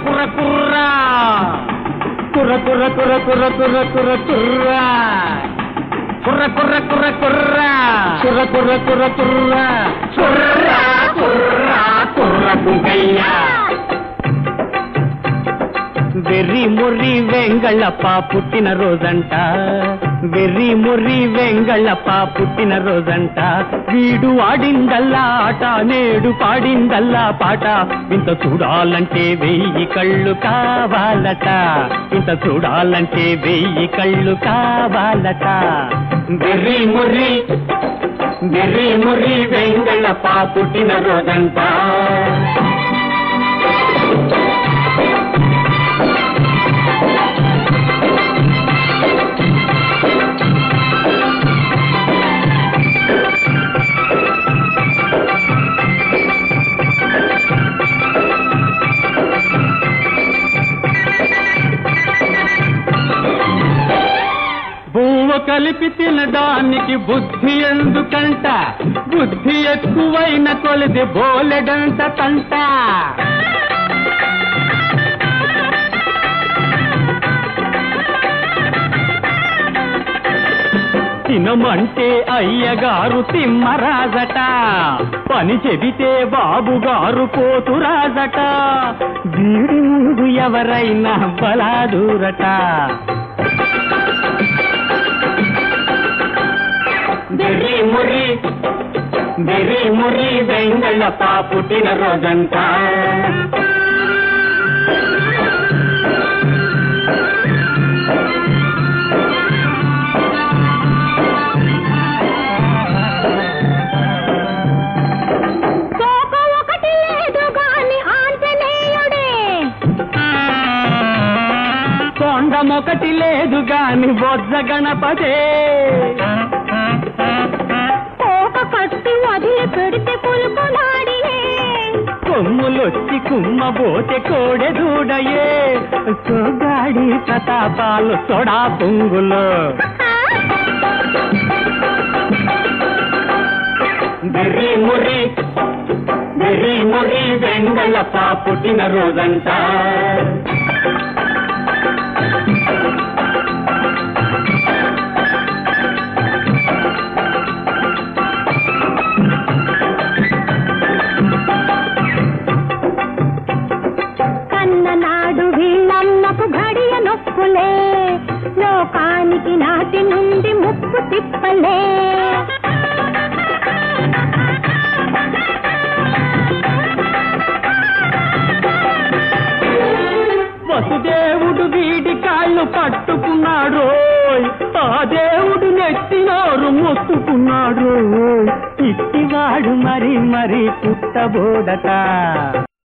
కుర్ర కుర్రా కుర్ర కుర్ర కుర్ర కుర్ర కుర్ర కుర్ర కుర్రా కుర్ర కుర్ర కుర్ర కుర్రా కుర్ర కుర్ర కుర్ర కుర్రా కుర్రా కుర్రా కుర్ర కుంకయ్యా వెర్రి ముర్రి వెంగళప్ప పుట్టిన రోజంట వెర్రి ముర్రి వెంగళప్ప పుట్టిన రోజంట వీడు ఆడిందల్లా ఆట నేడు పాడిందల్లా పాట ఇంత చూడాలంటే వెయ్యి కళ్ళు కావాలట ఇంత చూడాలంటే వెయ్యి కళ్ళు కావాలట వెర్రి ముర్రి వెర్రి ముర్రి వెంగళప్ప పుట్టిన రోజంట బువ్వ కలిపి తినడానికి బుద్ధి ఎందుకంట బుద్ధి ఎక్కువైన కొలిది బోలెడంత తంట తినమంటే అయ్యగారు తిమ్మరాజట పని చెబితే బాబుగారు పోతురాజట వీడి ముందు ఎవరైనా బలాదూరట వెర్రి ముర్రి వెర్రి ముర్రి వెంగళప్ప పుట్టిన రోజంట తోక ఒకటి లేదు గాని ఆంజనేయుడే తొండమొకటి లేదు గాని బొజ్జ గణపతే తోక కట్టి వదిలి పెడితే పులుపులాడినే కొమ్ములొచ్చి కుమ్మబోతే కోడె దూడయే సోగాడి ప్రతాపాలు సొడా పొంగులు వెర్రి ముర్రి వెర్రి ముర్రి వెంగళప్ప పుట్టిన రోజంట కన్ననాడు వీళ్ళమ్మకు గడియ నొప్పులే లోకానికి నాటి నుండి ముప్పు తిప్పలే వసుదేవుడు వీడి కాళ్ళు పట్టుకున్నాడు ఆ దేవుడు నెత్తినోరు మొత్తుకున్నాడు ఇట్టివాడు మరి మరి పుట్టబోదట